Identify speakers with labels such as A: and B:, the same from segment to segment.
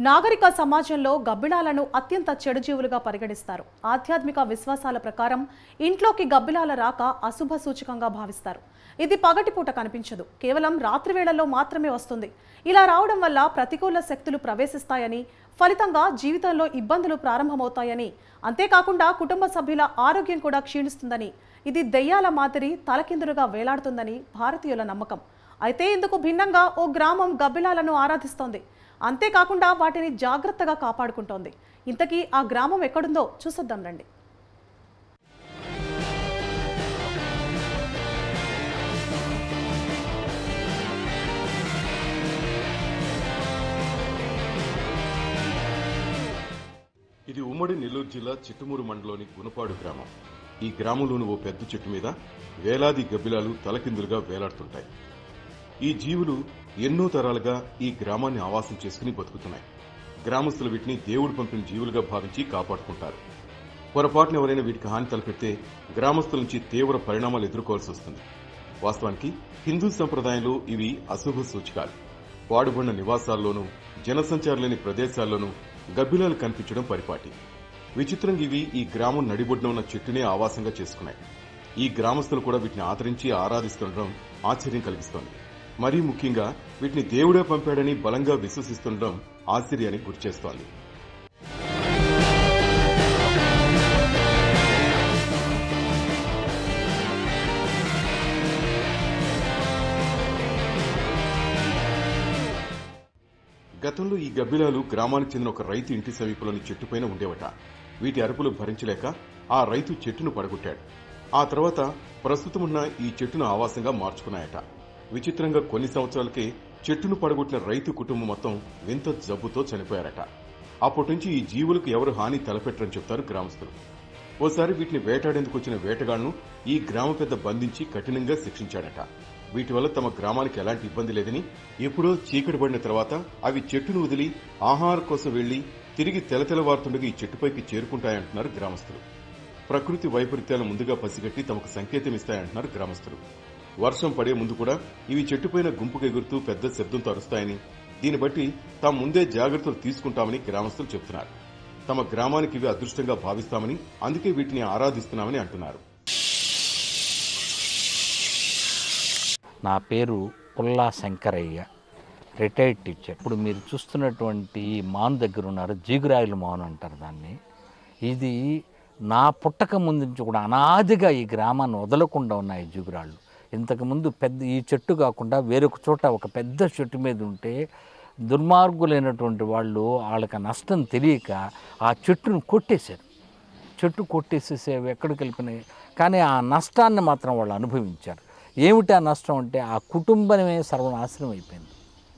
A: నాగరిక సమాజంలో గబ్బిలాలను అత్యంత చెడుజీవులుగా పరిగణిస్తారు ఆధ్యాత్మిక విశ్వాసాల ప్రకారం ఇంట్లోకి గబ్బిలాల రాక అశుభ సూచకంగా భావిస్తారు ఇది పగటిపూట కనిపించదు కేవలం రాత్రి వేళల్లో మాత్రమే వస్తుంది ఇలా రావడం వల్ల ప్రతికూల శక్తులు ప్రవేశిస్తాయని ఫలితంగా జీవితంలో ఇబ్బందులు ప్రారంభమవుతాయని అంతేకాకుండా కుటుంబ సభ్యుల ఆరోగ్యం కూడా క్షీణిస్తుందని ఇది దెయ్యాల మాదిరి తలకిందులుగా వేలాడుతుందని భారతీయుల నమ్మకం అయితే ఇందుకు భిన్నంగా ఓ గ్రామం గబ్బిలాలను ఆరాధిస్తోంది అంతేకాకుండా వాటిని జాగ్రత్తగా కాపాడుకుంటోంది ఇంతకీ ఆ గ్రామం ఎక్కడుందో చూసొద్దాం రండి
B: ఇది ఉమ్మడి నెల్లూరు జిల్లా చిట్టుమూరు మండలంలోని గుణపాడు గ్రామం ఈ గ్రామంలోని ఓ పెద్ద చెట్టు మీద వేలాది గబ్బిలాలు తలకిందులుగా వేలాడుతుంటాయి ఈ జీవులు ఎన్నో తరాలుగా ఈ గ్రామాన్ని ఆవాసం చేసుకుని బతుకుతున్నాయి గ్రామస్తులు వీటిని దేవుడు పంపిన జీవులుగా భావించి కాపాడుకుంటారు పొరపాటున ఎవరైనా వీటికి హాని తలపెడితే గ్రామస్తుల నుంచి తీవ్ర పరిణామాలు ఎదుర్కోవాల్సి వస్తుంది వాస్తవానికి హిందూ సంప్రదాయంలో ఇవి అశుభ సూచకాలు పాడుబడిన నివాసాల్లోనూ జనసంచారం లేని ప్రదేశాల్లోనూ గబ్బిలాలు కనిపించడం పరిపాటి విచిత్రంగా ఇవి ఈ గ్రామం నడిబొడ్డున ఉన్న చెట్టునే ఆవాసంగా చేసుకున్నాయి ఈ గ్రామస్తులు కూడా వీటిని ఆదరించి ఆరాధిస్తుండడం ఆశ్చర్యం కలిగిస్తోంది మరీ ముఖ్యంగా వీటిని దేవుడే పంపాడని బలంగా విశ్వసిస్తుండడం ఆశ్చర్యానికి గురిచేస్తోంది గతంలో ఈ గబ్బిలాలు గ్రామానికి చెందిన ఒక రైతు ఇంటి సమీపంలోని చెట్టుపైన ఉండేవట వీటి అరుపులు భరించలేక ఆ రైతు చెట్టును పడగొట్టాడు ఆ తర్వాత ప్రస్తుతం ఉన్న ఈ చెట్టును ఆవాసంగా మార్చుకున్నాయట విచిత్రంగా కొన్ని సంవత్సరాలకే చెట్టును పడగొట్టిన రైతు కుటుంబం మొత్తం వింత జబ్బుతో చనిపోయారట అప్పటి నుంచి ఈ జీవులకు ఎవరు హాని తలపెట్టరని చెప్తారు గ్రామస్తులు ఓసారి వీటిని వేటాడేందుకు వచ్చిన వేటగాళ్లను ఈ గ్రామ పెద్ద బంధించి కఠినంగా శిక్షించాడట వీటి వల్ల తమ గ్రామానికి ఎలాంటి ఇబ్బంది లేదని ఎప్పుడో చీకటి పడిన తర్వాత అవి చెట్టును వదిలి ఆహారం కోసం వెళ్లి తిరిగి తెలతెలవారుతుండగా ఈ చెట్టుపైకి చేరుకుంటాయంటున్నారు గ్రామస్తులు ప్రకృతి వైపరీత్యాలను ముందుగా పసిగట్టి తమకు సంకేతం ఇస్తాయంటున్నారు గ్రామస్తులు వర్షం పడే ముందు కూడా ఇవి చెట్టుపైన గుంపుకు ఎగురుతూ పెద్ద శబ్దంతో అరుస్తాయని దీన్ని బట్టి తాము ముందే జాగ్రత్తలు తీసుకుంటామని గ్రామస్తులు చెబుతున్నారు తమ గ్రామానికి ఇవి అదృష్టంగా భావిస్తామని అందుకే వీటిని ఆరాధిస్తున్నామని అంటున్నారు
C: నా పేరు పుల్లా శంకరయ్య రిటైర్డ్ టీచర్ ఇప్పుడు మీరు చూస్తున్నటువంటి ఈ మాన్ దగ్గర ఉన్నారు జీగురాయిల మాన్ అంటారు దాన్ని ఇది నా పుట్టక ముందు నుంచి కూడా అనాదిగా ఈ గ్రామాన్ని వదలకుండా ఉన్నాయి జీగురాళ్ళు ఇంతకుముందు పెద్ద ఈ చెట్టు కాకుండా వేరొక చోట ఒక పెద్ద చెట్టు మీద ఉంటే దుర్మార్గులైనటువంటి వాళ్ళు వాళ్ళకి ఆ నష్టం తెలియక ఆ చెట్టును కొట్టేశారు చెట్టు కొట్టేసేసే ఎక్కడికి వెళ్ళిపోయినాయి కానీ ఆ నష్టాన్ని మాత్రం వాళ్ళు అనుభవించారు ఏమిటి ఆ నష్టం అంటే ఆ కుటుంబమే సర్వనాశనం అయిపోయింది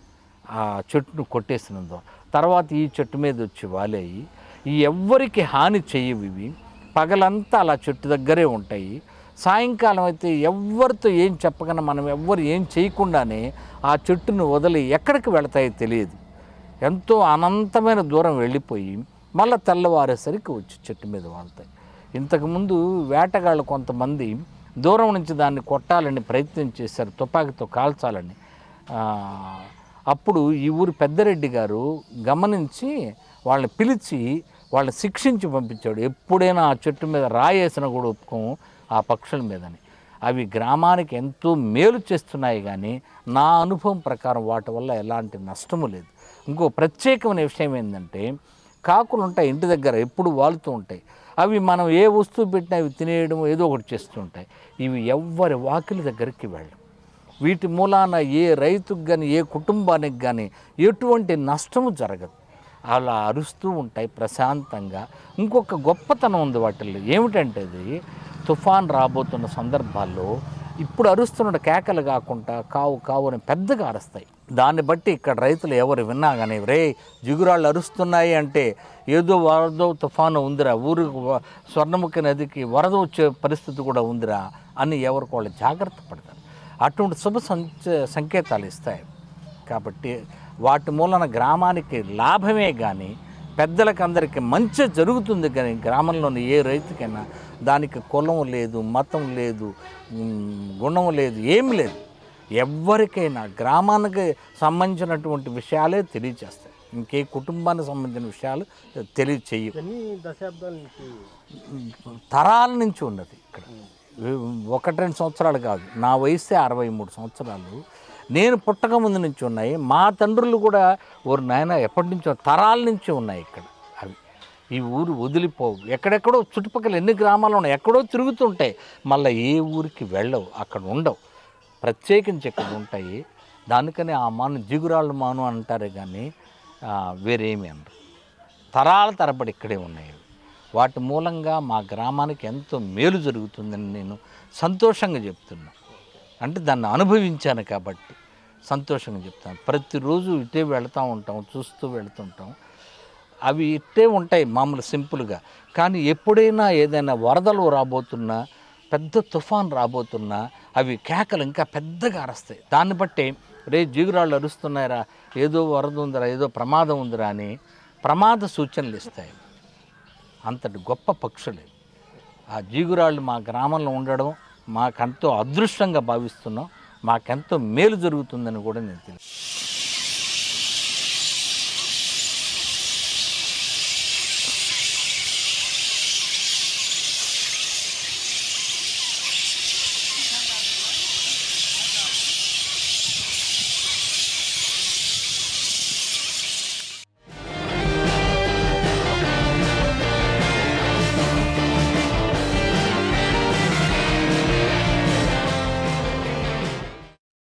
C: ఆ చెట్టును కొట్టేసినందు తర్వాత ఈ చెట్టు మీద వచ్చి వాలేయి ఈ ఎవ్వరికి హాని చేయవు ఇవి పగలంతా అలా చెట్టు దగ్గరే ఉంటాయి సాయంకాలం అయితే ఎవరితో ఏం చెప్పకుండా మనం ఎవ్వరు ఏం చేయకుండానే ఆ చెట్టును వదిలి ఎక్కడికి వెళతాయో తెలియదు ఎంతో అనంతమైన దూరం వెళ్ళిపోయి మళ్ళీ తెల్లవారేసరికి వచ్చి చెట్టు మీద వాళ్తాయి ఇంతకుముందు వేటగాళ్ళు కొంతమంది దూరం నుంచి దాన్ని కొట్టాలని ప్రయత్నం చేశారు తుపాకీతో కాల్చాలని ఆ, అప్పుడు ఈ ఊరు పెద్దరెడ్డి గారు గమనించి వాళ్ళని పిలిచి వాళ్ళని శిక్షించి పంపించాడు ఎప్పుడైనా ఆ చెట్టు మీద రాయేసిన కూడా ఒప్పుకోము ఆ పక్షుల మీదని అవి గ్రామానికి ఎంతో మేలు చేస్తున్నాయి కానీ నా అనుభవం ప్రకారం వాటి వల్ల ఎలాంటి నష్టము లేదు ఇంకో ప్రత్యేకమైన విషయం ఏంటంటే కాకులు ఉంటాయి ఇంటి దగ్గర ఎప్పుడు వాలుతూ ఉంటాయి అవి మనం ఏ వస్తువు పెట్టినా అవి తినేయడం ఏదో ఒకటి చేస్తూ ఉంటాయి ఇవి ఎవ్వరి వాకిలి దగ్గరికి వెళ్ళం వీటి మూలాన ఏ రైతుకు కానీ ఏ కుటుంబానికి కానీ ఎటువంటి నష్టము జరగదు అలా అరుస్తూ ఉంటాయి ప్రశాంతంగా ఇంకొక గొప్పతనం ఉంది వాటిల్లో ఏమిటంటే అది తుఫాన్ రాబోతున్న సందర్భాల్లో ఇప్పుడు అరుస్తున్న కేకలు కాకుండా కావు కావు అని పెద్దగా అరుస్తాయి దాన్ని బట్టి ఇక్కడ రైతులు ఎవరు విన్నా కానీ రే జిగురాళ్ళు అరుస్తున్నాయి అంటే ఏదో వరద తుఫాను ఉందిరా ఊరు స్వర్ణముఖి నదికి వరద వచ్చే పరిస్థితి కూడా ఉందిరా అని ఎవరికి వాళ్ళు జాగ్రత్త పడతారు అటువంటి శుభ సంచ సంకేతాలు ఇస్తాయి కాబట్టి వాటి మూలన గ్రామానికి లాభమే కానీ పెద్దలకు అందరికీ మంచి జరుగుతుంది కానీ గ్రామంలోని ఏ రైతుకైనా దానికి కులం లేదు మతం లేదు ఉమ్, గుణం లేదు ఏమి లేదు ఎవరికైనా గ్రామానికి సంబంధించినటువంటి విషయాలే తెలియచేస్తాయి ఇంకే కుటుంబానికి సంబంధించిన విషయాలు తెలియచేయవు
D: ఎన్ని దశాబ్దాల నుంచి
C: తరాల నుంచి ఉన్నది ఇక్కడ ఒకటి రెండు సంవత్సరాలు కాదు నా వయసే అరవై మూడు సంవత్సరాలు నేను పుట్టక ముందు నుంచి ఉన్నాయి మా తండ్రులు కూడా ఓరు నాయన ఎప్పటి నుంచో తరాల నుంచి ఉన్నాయి ఇక్కడ అవి ఈ ఊరు వదిలిపోవు ఎక్కడెక్కడో చుట్టుపక్కల ఎన్ని గ్రామాలు ఉన్నాయి ఎక్కడో తిరుగుతుంటాయి మళ్ళీ ఏ ఊరికి వెళ్ళవు అక్కడ ఉండవు ప్రత్యేకించి ఇక్కడ ఉంటాయి దానికని ఆ మాను జిగురాళ్ళు మాను అంటారే కానీ ఆ, వేరేమీ అనరు తరాల తరబడి ఇక్కడే ఉన్నాయి అవి. వాటి మూలంగా మా గ్రామానికి ఎంతో మేలు జరుగుతుందని నేను సంతోషంగా చెప్తున్నా అంటే దాన్ని అనుభవించాను కాబట్టి సంతోషంగా చెప్తాను ప్రతిరోజు ఇటే వెళ్తూ ఉంటాం చూస్తూ వెళ్తుంటాం అవి ఇట్టే ఉంటాయి మామూలు సింపుల్గా కానీ ఎప్పుడైనా ఏదైనా వరదలు రాబోతున్నా పెద్ద తుఫాన్ రాబోతున్నా అవి కేకలు ఇంకా పెద్దగా అరుస్తాయి దాన్ని బట్టి రే జిగురాళ్ళు అరుస్తున్నాయిరా ఏదో వరద ఉందిరా ఏదో ప్రమాదం ఉందిరా అని ప్రమాద సూచనలు ఇస్తాయి అంతటి గొప్ప పక్షులు ఆ జీగురాళ్ళు మా గ్రామంలో ఉండడం మాకెంతో అదృష్టంగా భావిస్తున్నాం మాకెంతో మేలు జరుగుతుందని కూడా నేను తెలుసు